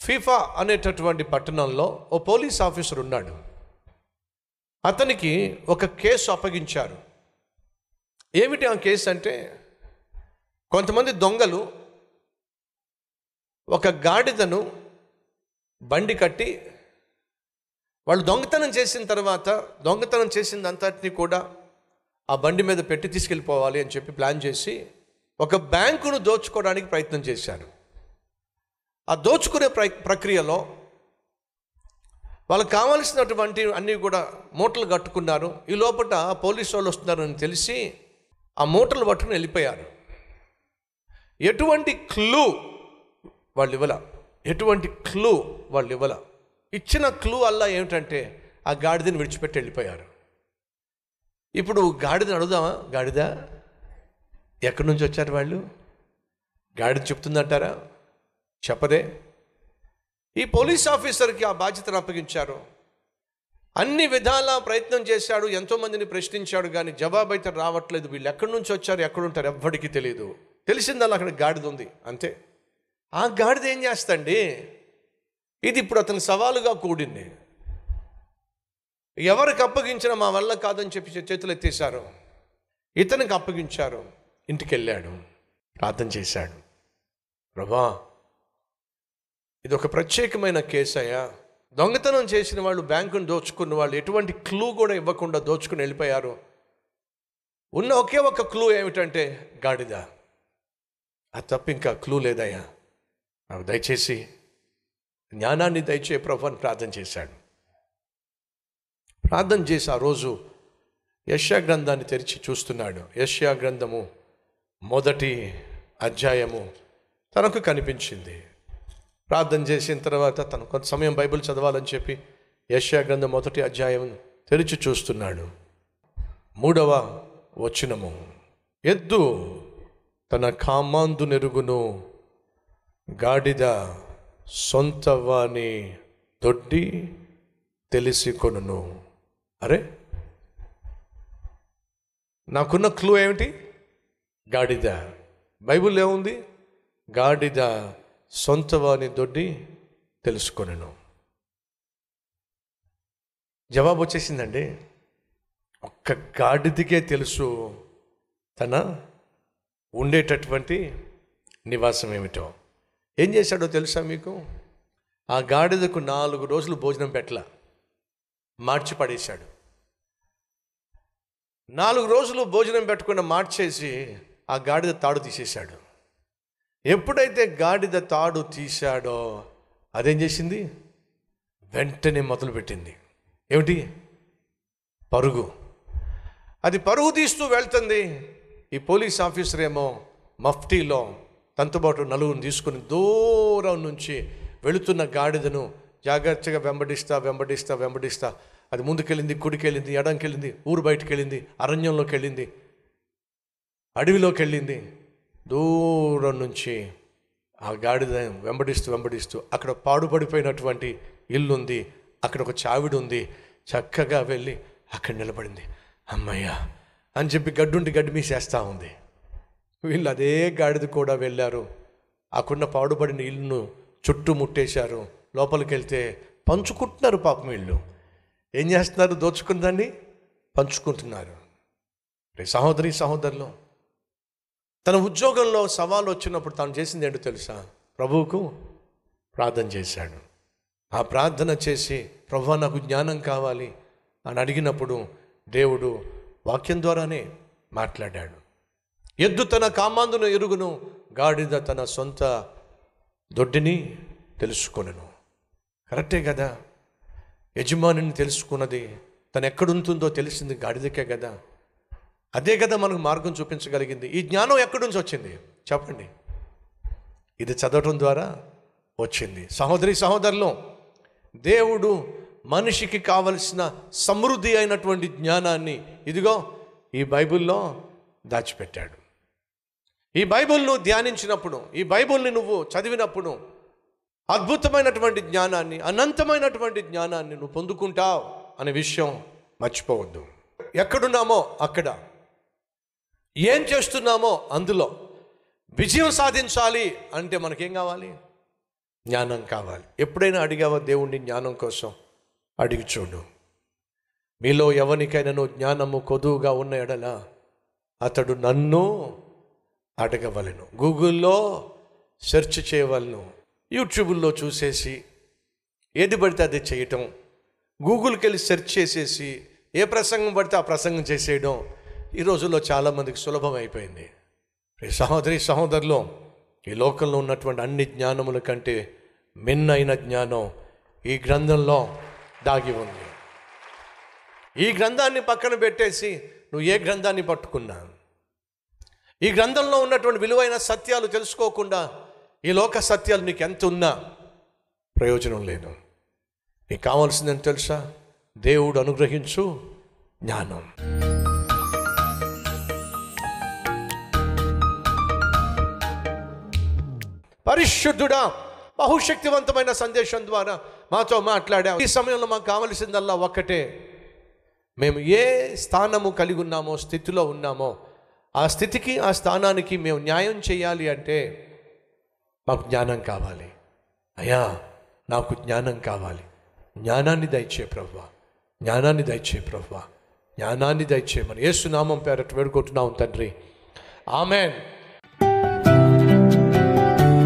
FIFA అనేటటువంటి పట్టణంలో ఓ police officer ఉన్నాడు అతనికి ఒక కేసు అప్పగించారు ఏమిటి ఆ కేసు అంటే కొంతమంది దొంగలు ఒక గాడిదను బండి కట్టి వాళ్ళు దొంగతనం చేసిన తర్వాత దొంగతనం చేసిందంతటిని కూడా ఆ బండి మీద పెట్టి తీసుకెళ్ళిపోవాలి అని చెప్పి ప్లాన్ చేసి ఒక బ్యాంకును దోచుకోవడానికి ప్రయత్నం చేశారు ఆ దోచుకునే ప్ర ప్రక్రియలో వాళ్ళకి కావలసినటువంటి అన్నీ కూడా మూటలు కట్టుకున్నారు ఈ లోపల పోలీసు వాళ్ళు వస్తున్నారని తెలిసి ఆ మూటలు పట్టుకుని వెళ్ళిపోయారు ఎటువంటి క్లూ వాళ్ళు ఇవ్వల ఎటువంటి క్లూ వాళ్ళు ఇవ్వల ఇచ్చిన క్లూ అల్లా ఏమిటంటే ఆ గాడిదని విడిచిపెట్టి వెళ్ళిపోయారు ఇప్పుడు గాడిదని అడుగుదామా గాడిద ఎక్కడి నుంచి వచ్చారు వాళ్ళు గాడిద చెప్తుందంటారా చెప్పదే ఈ పోలీస్ ఆఫీసర్కి ఆ బాధ్యతను అప్పగించారు అన్ని విధాల ప్రయత్నం చేశాడు ఎంతోమందిని ప్రశ్నించాడు కానీ జవాబు అయితే రావట్లేదు వీళ్ళు ఎక్కడి నుంచి వచ్చారు ఎక్కడుంటారు ఎవ్వడికి తెలియదు తెలిసిందల్లా అక్కడ గాడిద ఉంది అంతే ఆ గాడిద ఏం చేస్తండి ఇది ఇప్పుడు అతని సవాలుగా కూడింది ఎవరికి అప్పగించిన మా వల్ల కాదని చెప్పి చేతులు ఎత్తేశారు ఇతనికి అప్పగించారు ఇంటికి వెళ్ళాడు ప్రార్థన చేశాడు ప్రభా ఇది ఒక ప్రత్యేకమైన కేసు అయ్యా దొంగతనం చేసిన వాళ్ళు బ్యాంకును దోచుకున్న వాళ్ళు ఎటువంటి క్లూ కూడా ఇవ్వకుండా దోచుకుని వెళ్ళిపోయారు ఉన్న ఒకే ఒక క్లూ ఏమిటంటే గాడిద అది తప్ప ఇంకా క్లూ లేదయ్యా నాకు దయచేసి జ్ఞానాన్ని దయచే ప్రభు అని ప్రార్థన చేశాడు ప్రార్థన చేసి ఆ రోజు యష్యా గ్రంథాన్ని తెరిచి చూస్తున్నాడు యష్యా గ్రంథము మొదటి అధ్యాయము తనకు కనిపించింది ప్రార్థన చేసిన తర్వాత తను కొంత సమయం బైబిల్ చదవాలని చెప్పి యష్యా గ్రంథం మొదటి అధ్యాయం తెరిచి చూస్తున్నాడు మూడవ వచనము ఎద్దు తన కామాందు నెరుగును గాడిద సొంత వాని దొడ్డి తెలిసి కొనును అరే నాకున్న క్లూ ఏమిటి గాడిద బైబిల్ ఏముంది గాడిద సొంత వాని దొడ్డి తెలుసుకొనను జవాబు వచ్చేసిందండి ఒక్క గాడిదికే తెలుసు తన ఉండేటటువంటి నివాసం ఏమిటో ఏం చేశాడో తెలుసా మీకు ఆ గాడిదకు నాలుగు రోజులు భోజనం పెట్టల మార్చి పడేశాడు నాలుగు రోజులు భోజనం పెట్టకుండా మార్చేసి ఆ గాడిద తాడు తీసేశాడు ఎప్పుడైతే గాడిద తాడు తీశాడో అదేం చేసింది వెంటనే మొదలుపెట్టింది ఏమిటి పరుగు అది పరుగు తీస్తూ వెళ్తుంది ఈ పోలీస్ ఆఫీసర్ ఏమో మఫ్టీలో తనతో పాటు నలుగురిని తీసుకుని దూరం నుంచి వెళుతున్న గాడిదను జాగ్రత్తగా వెంబడిస్తా వెంబడిస్తా వెంబడిస్తా అది ముందుకెళ్ళింది కుడికెళ్ళింది ఎడంకెళ్ళింది ఊరు బయటికి వెళ్ళింది అరణ్యంలోకి వెళ్ళింది అడవిలోకి వెళ్ళింది దూరం నుంచి ఆ గాడిద వెంబడిస్తూ వెంబడిస్తూ అక్కడ పాడుపడిపోయినటువంటి ఇల్లు ఉంది అక్కడ ఒక చావిడి ఉంది చక్కగా వెళ్ళి అక్కడ నిలబడింది అమ్మయ్యా అని చెప్పి గడ్డుండి గడ్డి మీసేస్తూ ఉంది వీళ్ళు అదే గాడిద కూడా వెళ్ళారు అక్కడున్న పాడుపడిన ఇల్లును చుట్టూ ముట్టేశారు లోపలికి వెళ్తే పంచుకుంటున్నారు పాపం వీళ్ళు ఏం చేస్తున్నారు దోచుకుందండి పంచుకుంటున్నారు రే సహోదరి సహోదరులు తన ఉద్యోగంలో సవాలు వచ్చినప్పుడు తాను చేసింది ఏంటో తెలుసా ప్రభువుకు ప్రార్థన చేశాడు ఆ ప్రార్థన చేసి ప్రభు నాకు జ్ఞానం కావాలి అని అడిగినప్పుడు దేవుడు వాక్యం ద్వారానే మాట్లాడాడు ఎద్దు తన కామాందును ఎరుగును గాడిద తన సొంత దొడ్డిని తెలుసుకొనను కరెక్టే కదా యజమానిని తెలుసుకున్నది తను ఎక్కడుంటుందో తెలిసింది గాడిదకే కదా అదే కదా మనకు మార్గం చూపించగలిగింది ఈ జ్ఞానం ఎక్కడి నుంచి వచ్చింది చెప్పండి ఇది చదవటం ద్వారా వచ్చింది సహోదరి సహోదరులు దేవుడు మనిషికి కావలసిన సమృద్ధి అయినటువంటి జ్ఞానాన్ని ఇదిగో ఈ బైబిల్లో దాచిపెట్టాడు ఈ బైబిల్ను ధ్యానించినప్పుడు ఈ బైబిల్ని నువ్వు చదివినప్పుడు అద్భుతమైనటువంటి జ్ఞానాన్ని అనంతమైనటువంటి జ్ఞానాన్ని నువ్వు పొందుకుంటావు అనే విషయం మర్చిపోవద్దు ఎక్కడున్నామో అక్కడ ఏం చేస్తున్నామో అందులో విజయం సాధించాలి అంటే మనకేం కావాలి జ్ఞానం కావాలి ఎప్పుడైనా అడిగావా దేవుణ్ణి జ్ఞానం కోసం అడిగి చూడు మీలో ఎవరికైనాను జ్ఞానము కొదువుగా ఉన్న ఎడల అతడు నన్ను అడగవలను గూగుల్లో సెర్చ్ చేయవలను యూట్యూబ్లో చూసేసి ఏది పడితే అది చేయటం గూగుల్కి వెళ్ళి సెర్చ్ చేసేసి ఏ ప్రసంగం పడితే ఆ ప్రసంగం చేసేయడం ఈ రోజుల్లో చాలామందికి సులభం అయిపోయింది ప్రియ సహోదరి సహోదరులు ఈ లోకంలో ఉన్నటువంటి అన్ని జ్ఞానముల కంటే మిన్నైన జ్ఞానం ఈ గ్రంథంలో దాగి ఉంది ఈ గ్రంథాన్ని పక్కన పెట్టేసి నువ్వు ఏ గ్రంథాన్ని పట్టుకున్నా ఈ గ్రంథంలో ఉన్నటువంటి విలువైన సత్యాలు తెలుసుకోకుండా ఈ లోక సత్యాలు నీకు ఎంత ఉన్నా ప్రయోజనం లేదు నీకు కావాల్సిందని తెలుసా దేవుడు అనుగ్రహించు జ్ఞానం పరిశుద్ధుడా బహుశక్తివంతమైన సందేశం ద్వారా మాతో మాట్లాడా ఈ సమయంలో మాకు కావలసిందల్లా ఒక్కటే మేము ఏ స్థానము కలిగి ఉన్నామో స్థితిలో ఉన్నామో ఆ స్థితికి ఆ స్థానానికి మేము న్యాయం చేయాలి అంటే మాకు జ్ఞానం కావాలి అయ్యా నాకు జ్ఞానం కావాలి జ్ఞానాన్ని దయచే ప్రభు జ్ఞానాన్ని దయచే ప్రభు జ్ఞానాన్ని దయచేయమని ఏసునామం పేరట వేడుకుంటున్నాం తండ్రి ఆమెన్